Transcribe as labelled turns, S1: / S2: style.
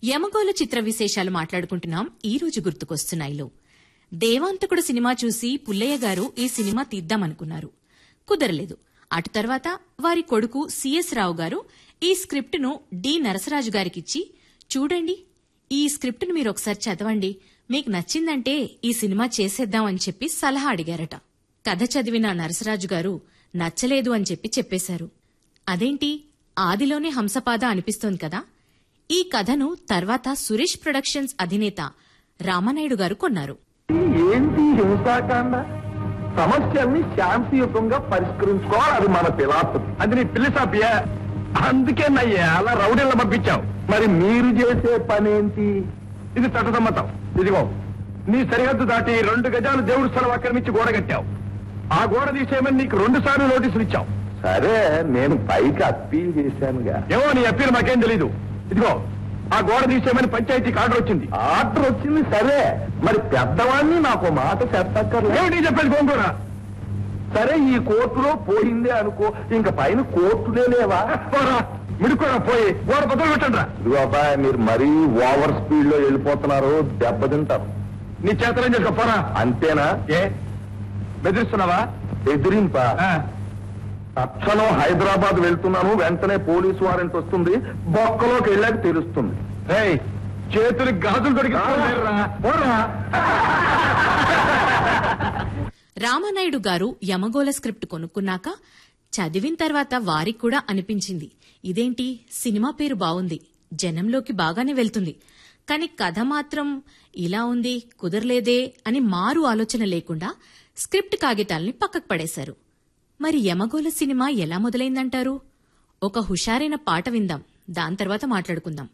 S1: యమగోళ చిత్ర విశేషాలు మాట్లాడుకుంటున్నాం ఈ రోజు గుర్తుకొస్తున్నాయిలో దేవాంతకుడు సినిమా చూసి పుల్లయ్య గారు ఈ సినిమా తీద్దామనుకున్నారు కుదరలేదు అటు తర్వాత వారి కొడుకు సిఎస్ రావు గారు ఈ స్క్రిప్టును డి నరసరాజు గారికిచ్చి చూడండి ఈ స్క్రిప్టును మీరు ఒకసారి చదవండి మీకు నచ్చిందంటే ఈ సినిమా చేసేద్దాం అని చెప్పి సలహా అడిగారట కథ చదివిన నరసరాజు గారు నచ్చలేదు అని చెప్పి చెప్పేశారు అదేంటి ఆదిలోనే హంసపాద అనిపిస్తోంది కదా ఈ కథను తర్వాత సురేష్ ప్రొడక్షన్స్ అధినేత రామనాయుడు గారు కొన్నారు
S2: ఏంటి హింసాకాండ సమస్యల్ని శాంతియుతంగా పరిష్కరించుకోవాలి అది మన ఫిలాసఫీ అది నీ ఫిలసాఫియా అందుకే నయ్యా అలా రౌడీల పంపించావు మరి మీరు చేసే పనేంటి ఇది చట్టసమ్మతం ఇదిగో నీ సరిహద్దు దాటి రెండు గజాలు దేవుడి స్థలం ఆక్రమించి గోడ కట్టావు ఆ గోడ తీసేయమని నీకు రెండు సార్లు నోటీసులు ఇచ్చావు
S3: సరే నేను పైకి అప్పీల్ చేశానుగా
S2: ఏమో నీ అప్పీలు మాకేం తెలీదు ఇదిగో ఆ గోడ తీసేయమని పంచాయతీకి ఆర్డర్ వచ్చింది
S3: ఆర్డర్ వచ్చింది సరే మరి పెద్దవాడిని నాకు మాట చెప్పక్కర్లేదు
S2: ఏమిటి చెప్పేది గోంగూర
S3: సరే ఈ కోర్టులో పోయిందే అనుకో ఇంక పైన కోర్టులే లేవా
S2: పోరా మిడుకోరా పోయి గోడ బదులు పెట్టండి
S3: ఇదిగో అబ్బాయి మీరు మరీ ఓవర్ స్పీడ్ లో వెళ్ళిపోతున్నారు దెబ్బతింటారు
S2: నీ చేతనం చేసుకో పోరా
S3: అంతేనా
S2: ఏ బెదిరిస్తున్నావా
S3: ఎదిరింప
S2: ఆ,
S3: తక్షణం హైదరాబాద్ వెళ్తున్నాను వెంటనే పోలీసు వారెంట్ వస్తుంది బొక్కలోకి వెళ్ళాక తెలుస్తుంది
S2: రేయ్ చేతులకి గాజులు దొరికి పోరా
S1: రామానాయుడు గారు యమగోళ స్క్రిప్ట్ కొనుక్కున్నాక చదివిన తర్వాత వారికి కూడా అనిపించింది ఇదేంటి సినిమా పేరు బావుంది జనంలోకి బాగానే వెళ్తుంది కాని కథ మాత్రం ఇలా ఉంది కుదరలేదే అని మారు ఆలోచన లేకుండా స్క్రిప్ట్ కాగితాల్ని పక్కకు పడేశారు మరి యమగోళ సినిమా ఎలా మొదలైందంటారు ఒక హుషారైన పాట విందాం దాని తర్వాత మాట్లాడుకుందాం